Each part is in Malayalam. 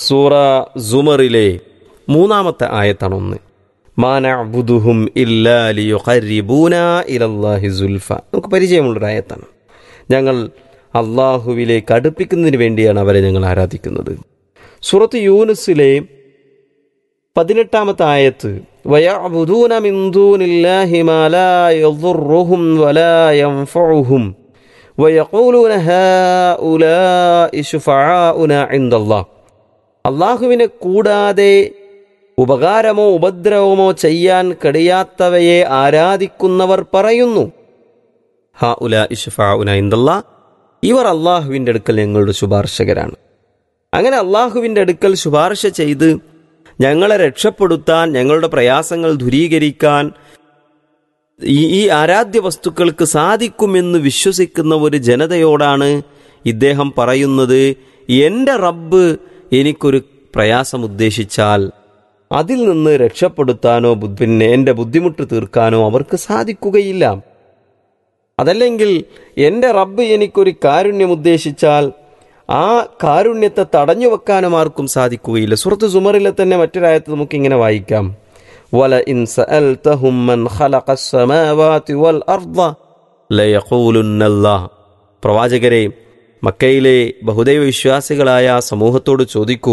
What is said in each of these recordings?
സൂറ സുമറിലെ മൂന്നാമത്തെ ആയത്താണ് ഒന്ന് മാനബുദുഹും ഇല്ലാലിയുഖരിബൂന ഇലല്ലാഹി സുൽഫ നമുക്ക് പരിചയമുള്ളൊരു ആയത്താണ് ഞങ്ങൾ അള്ളാഹുവിലേക്ക് അടുപ്പിക്കുന്നതിന് വേണ്ടിയാണ് അവരെ ഞങ്ങൾ ആരാധിക്കുന്നത് സൂറത്ത് യൂനുസിലെ പതിനെട്ടാമത്തെ ആയത്ത് വയഅബുദൂന മിൻ ദൂനില്ലാഹി മാ ലാ യضുറുഹും വലാ യൻഫഉഹും വയഖൂലൂന ഹാഉലാഇ ശുഫആഉന ഇൻദല്ലാഹ് അള്ളാഹുവിനെ കൂടാതെ ഉപകാരമോ ഉപദ്രവമോ ചെയ്യാൻ കഴിയാത്തവയെ ആരാധിക്കുന്നവർ പറയുന്നു ഹാ ഉല ഇഷുഫാഉന ഇന്ദല്ല ഇവർ അള്ളാഹുവിൻ്റെ അടുക്കൽ ഞങ്ങളുടെ ശുപാർശകരാണ് അങ്ങനെ അള്ളാഹുവിൻ്റെ അടുക്കൽ ശുപാർശ ചെയ്ത് ഞങ്ങളെ രക്ഷപ്പെടുത്താൻ ഞങ്ങളുടെ പ്രയാസങ്ങൾ ദൂരീകരിക്കാൻ ഈ ഈ ആരാധ്യ വസ്തുക്കൾക്ക് സാധിക്കുമെന്ന് വിശ്വസിക്കുന്ന ഒരു ജനതയോടാണ് ഇദ്ദേഹം പറയുന്നത് എൻ്റെ റബ്ബ് എനിക്കൊരു പ്രയാസം ഉദ്ദേശിച്ചാൽ അതിൽ നിന്ന് രക്ഷപ്പെടുത്താനോ ബുദ്ധി- പിന്നെ എൻ്റെ ബുദ്ധിമുട്ട് തീർക്കാനോ അവർക്ക് സാധിക്കുകയില്ല അതല്ലെങ്കിൽ എൻ്റെ റബ്ബ് എനിക്കൊരു കാരുണ്യം ഉദ്ദേശിച്ചാൽ ആ കാരുണ്യത്തെ തടഞ്ഞു വെക്കാനും ആർക്കും സാധിക്കുകയില്ല സുഹൃത്ത് സുമറിലെ തന്നെ മറ്റൊരായത്ത് നമുക്ക് ഇങ്ങനെ വായിക്കാം വല ഇൻ സഅൽതഹും മൻ ഖലഖസ് സമാവാതി വൽ അർദ ലയഖൂലുന്നല്ലാഹ് പ്രവാചകരെ മക്കയിലെ ബഹുദൈവ വിശ്വാസികളായ ആ സമൂഹത്തോട് ചോദിക്കൂ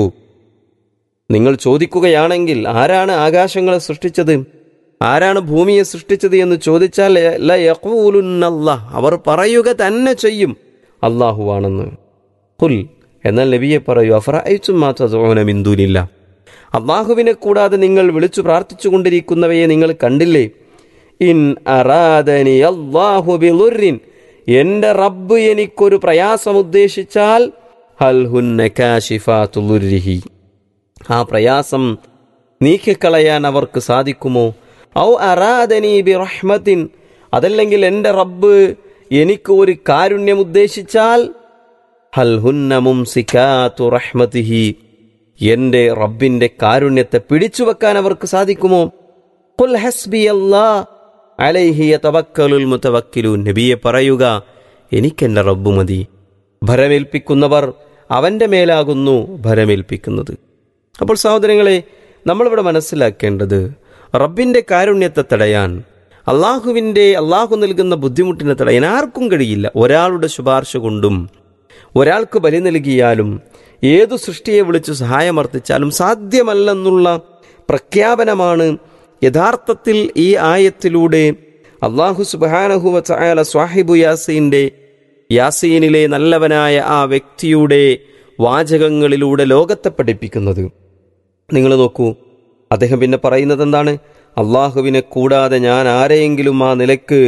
നിങ്ങൾ ചോദിക്കുകയാണെങ്കിൽ ആരാണ് ആകാശങ്ങളെ സൃഷ്ടിച്ചത് ആരാണ് ഭൂമിയെ സൃഷ്ടിച്ചത് എന്ന് ചോദിച്ചാൽ ലയഖൂലുന്നല്ലാഹ് അവർ പറയുക തന്നെ ചെയ്യും അള്ളാഹുവാണെന്ന് കുൽ എന്നാൽ നബിയെ പറയൂ അഫറഅയ്തും മാ തദഊന മിൻ ദൂനില്ല അള്ളാഹുവിനെ കൂടാതെ നിങ്ങൾ വിളിച്ചു പ്രാർത്ഥിച്ചു കൊണ്ടിരിക്കുന്നവയെ നിങ്ങൾ കണ്ടില്ലേ ഇൻ അറാദനി അല്ലാഹു ബിളുറിൻ എൻ്റെ റബ്ബ് എനിക്കൊരു പ്രയാസം ഉദ്ദേശിച്ചാൽ ഹൽ ഹുന്ന കാശിഫാതു ളുർരിഹി ആ പ്രയാസം നീക്കിക്കളയാൻ അവർക്ക് സാധിക്കുമോ ഔ അറാദനി ബി റഹ്മത്തിൻ അതല്ലെങ്കിൽ എൻ്റെ റബ്ബ് എനിക്ക് ഒരു കാരുണ്യം ഉദ്ദേശിച്ചാൽ ഹൽ ഹുന്ന മുംസിക്കാത്തു റഹ്മത്തിഹി എൻ്റെ റബ്ബിൻ്റെ കാരുണ്യത്തെ പിടിച്ചു വെക്കാൻ അവർക്ക് സാധിക്കുമോ ഖുൽ ഹസ്ബി അല്ലാ അലൈഹി യതവക്കലുൽ മുതവക്കിലൂൻ നബിയെ പറയുക എനിക്കെൻ്റെ റബ്ബ് മതി ഭരമേൽപ്പിക്കുന്നവർ അവൻ്റെ മേലാകുന്നു ഭരമേൽപ്പിക്കുന്നത് അപ്പോൾ സഹോദരങ്ങളെ നമ്മളിവിടെ മനസ്സിലാക്കേണ്ടത് റബ്ബിൻ്റെ കാരുണ്യത്തെ തടയാൻ അള്ളാഹുവിൻ്റെ അള്ളാഹു നൽകുന്ന ബുദ്ധിമുട്ടിനെ തടയാൻ ആർക്കും കഴിയില്ല ഒരാളുടെ ശുപാർശ കൊണ്ടും ഒരാൾക്ക് ബലി നൽകിയാലും ഏതു സൃഷ്ടിയെ വിളിച്ച് സഹായമർത്ഥിച്ചാലും സാധ്യമല്ലെന്നുള്ള പ്രഖ്യാപനമാണ് യഥാർത്ഥത്തിൽ ഈ ആയത്തിലൂടെ അള്ളാഹു സുബാനഹുവ ചായാല സ്വാഹിബു യാസീൻ്റെ യാസീനിലെ നല്ലവനായ ആ വ്യക്തിയുടെ വാചകങ്ങളിലൂടെ ലോകത്തെ പഠിപ്പിക്കുന്നത് നിങ്ങൾ നോക്കൂ അദ്ദേഹം പിന്നെ പറയുന്നത് എന്താണ് അള്ളാഹുവിനെ കൂടാതെ ഞാൻ ആരെയെങ്കിലും ആ നിലക്ക്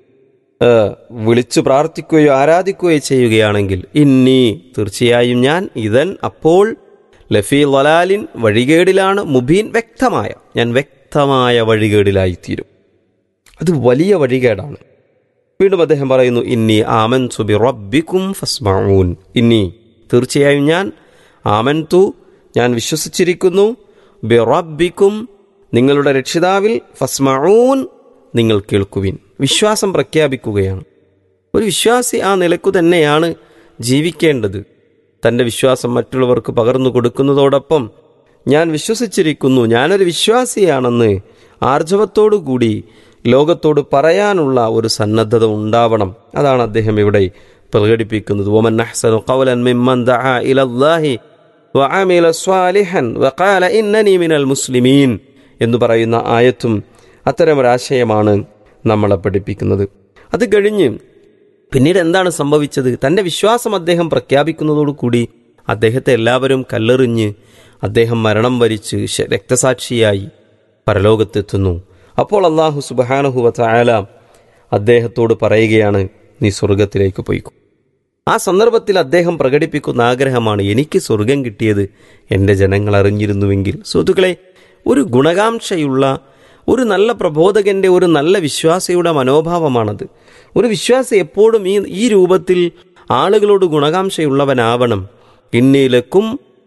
ഏ, വിളിച്ചു പ്രാർത്ഥിക്കുകയോ ആരാധിക്കുകയോ ചെയ്യുകയാണെങ്കിൽ ഇന്നീ തീർച്ചയായും ഞാൻ ഇതൻ അപ്പോൾ ലഫി ലലാലിൻ വഴികേടിലാണ് മുബീൻ വ്യക്തമായ ഞാൻ വ്യക്തമായ വഴികേടിലായിത്തീരും അത് വലിയ വഴികേടാണ് വീണ്ടും അദ്ദേഹം പറയുന്നു ഇന്നി ആമൻ സുബി റബ്ബിക്കും ഫസ്മഊൻ ഇന്നി തീർച്ചയായും ഞാൻ ആമൻ തു ഞാൻ വിശ്വസിച്ചിരിക്കുന്നു ബി റബ്ബിക്കും നിങ്ങളുടെ രക്ഷിതാവിൽ ഫസ്മഊൻ നിങ്ങൾ കേൾക്കുവിൻ വിശ്വാസം പ്രഖ്യാപിക്കുകയാണ് ഒരു വിശ്വാസി ആ നിലക്കു തന്നെയാണ് ജീവിക്കേണ്ടത് തൻ്റെ വിശ്വാസം മറ്റുള്ളവർക്ക് പകർന്നു കൊടുക്കുന്നതോടൊപ്പം ഞാൻ വിശ്വസിച്ചിരിക്കുന്നു ഞാനൊരു വിശ്വാസിയാണെന്ന് ആർജവത്തോടുകൂടി ലോകത്തോട് പറയാനുള്ള ഒരു സന്നദ്ധത ഉണ്ടാവണം അതാണ് അദ്ദേഹം ഇവിടെ പ്രകടിപ്പിക്കുന്നത് ഒമൻ അഹ്സനു ഖൗലൻ മിമ്മൻ ദഅ ഇലല്ലാഹി വഅമില സ്വാലിഹൻ വഖാല ഇന്നനി മിനൽ മുസ്ലിമീൻ എന്ന് പറയുന്ന ആയത്തും അത്തരമൊരാശയമാണ് നമ്മളെ പഠിപ്പിക്കുന്നത് അത് കഴിഞ്ഞ് പിന്നീട് എന്താണ് സംഭവിച്ചത് തൻ്റെ വിശ്വാസം അദ്ദേഹം പ്രഖ്യാപിക്കുന്നതോടുകൂടി അദ്ദേഹത്തെ എല്ലാവരും കല്ലെറിഞ്ഞ് അദ്ദേഹം മരണം വരിച്ച് ശ- രക്തസാക്ഷിയായി പരലോകത്തെത്തുന്നു അപ്പോൾ അള്ളാഹു സുബാനഹുവ ചായാല അദ്ദേഹത്തോട് പറയുകയാണ് നീ സ്വർഗത്തിലേക്ക് പോയിക്കോ ആ സന്ദർഭത്തിൽ അദ്ദേഹം പ്രകടിപ്പിക്കുന്ന ആഗ്രഹമാണ് എനിക്ക് സ്വർഗം കിട്ടിയത് എൻ്റെ ജനങ്ങൾ അറിഞ്ഞിരുന്നുവെങ്കിൽ സുഹൃത്തുക്കളെ ഒരു ഗുണകാംക്ഷയുള്ള ഒരു നല്ല പ്രബോധകന്റെ ഒരു നല്ല വിശ്വാസിയുടെ മനോഭാവമാണത് ഒരു വിശ്വാസി എപ്പോഴും ഈ ഈ രൂപത്തിൽ ആളുകളോട് ഗുണകാംക്ഷയുള്ളവനാവണം ഇന്നീലക്കും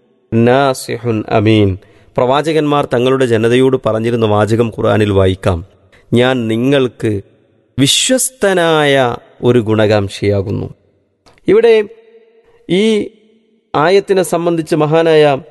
നാസിഹുൻ അമീൻ പ്രവാചകന്മാർ തങ്ങളുടെ ജനതയോട് പറഞ്ഞിരുന്ന വാചകം ഖുർആനിൽ വായിക്കാം ഞാൻ നിങ്ങൾക്ക് വിശ്വസ്തനായ ഒരു ഗുണകാംക്ഷിയാകുന്നു ഇവിടെ ഈ ആയത്തിനെ സംബന്ധിച്ച് മഹാനായ